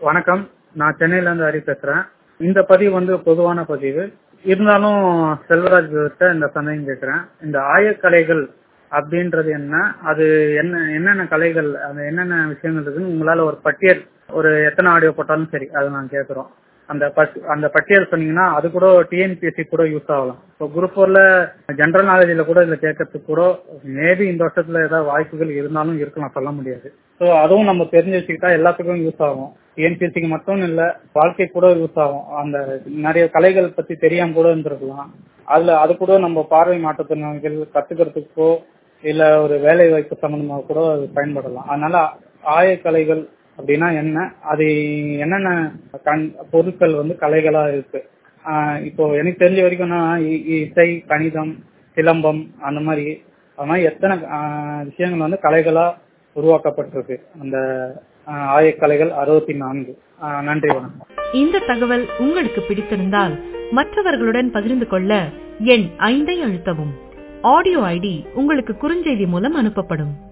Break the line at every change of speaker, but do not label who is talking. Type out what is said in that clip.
வணக்கம் நான் சென்னையில இருந்து ஹரி பேசுறேன் இந்த பதிவு வந்து பொதுவான பதிவு இருந்தாலும் செல்வராஜ் கிட்ட இந்த சந்தேகம் கேட்கிறேன் இந்த ஆயக்கலைகள் அப்படின்றது என்ன அது என்ன என்னென்ன கலைகள் அது என்னென்ன விஷயங்கள் இருக்குன்னு உங்களால ஒரு பட்டியல் ஒரு எத்தனை ஆடியோ போட்டாலும் சரி அது நான் கேட்கிறோம் அந்த பட்- அந்த பட்டியல் சொன்னீங்கன்னா அது கூட டிஎன்பிஎஸ்சி கூட யூஸ் ஆகலாம் இப்போ குரூப் ஃபோர்ல ஜென்ரல் நாலேஜ்ல கூட இதுல கேட்கறதுக்கு கூட மேபி இந்த வருஷத்துல ஏதாவது வாய்ப்புகள் இருந்தாலும் இருக்கலாம் சொல்ல முடியாது ஸோ அதுவும் நம்ம தெரிஞ்சு வச்சுக்கிட்டா எல்லாத்துக்கும் யூஸ் ஆகும் டிஎன்பிஎஸ்சிக்கு மட்டும் இல்ல வாழ்க்கை கூட யூஸ் ஆகும் அந்த நிறைய கலைகள் பத்தி தெரியாம கூட இருந்திருக்கலாம் அதுல அது கூட நம்ம பார்வை மாற்றுத்திறனாளிகள் கத்துக்கிறதுக்கோ இல்ல ஒரு வேலை வாய்ப்பு சம்பந்தமா கூட அது பயன்படலாம் அதனால ஆயக்கலைகள் அப்படின்னா என்ன அது என்னென்ன கண் பொருட்கள் வந்து கலைகளா இருக்கு ஆஹ் இப்போ எனக்கு தெரிஞ்ச வரைக்கும் நான் இ- இசை கணிதம் சிலம்பம் அந்த மாதிரி அது மாதிரி எத்தனை ஆஹ் விஷயங்கள் வந்து கலைகளா உருவாக்கப்பட்டிருக்கு அந்த ஆஹ் ஆயக்கலைகள் அறுபத்தி நான்கு ஆஹ் நன்றி வணக்கம்
இந்த தகவல் உங்களுக்கு பிடித்திருந்தால் மற்றவர்களுடன் பகிர்ந்து கொள்ள எண் ஐந்தை அழுத்தவும் ஆடியோ ஐடி உங்களுக்கு குறுஞ்செய்தி மூலம் அனுப்பப்படும்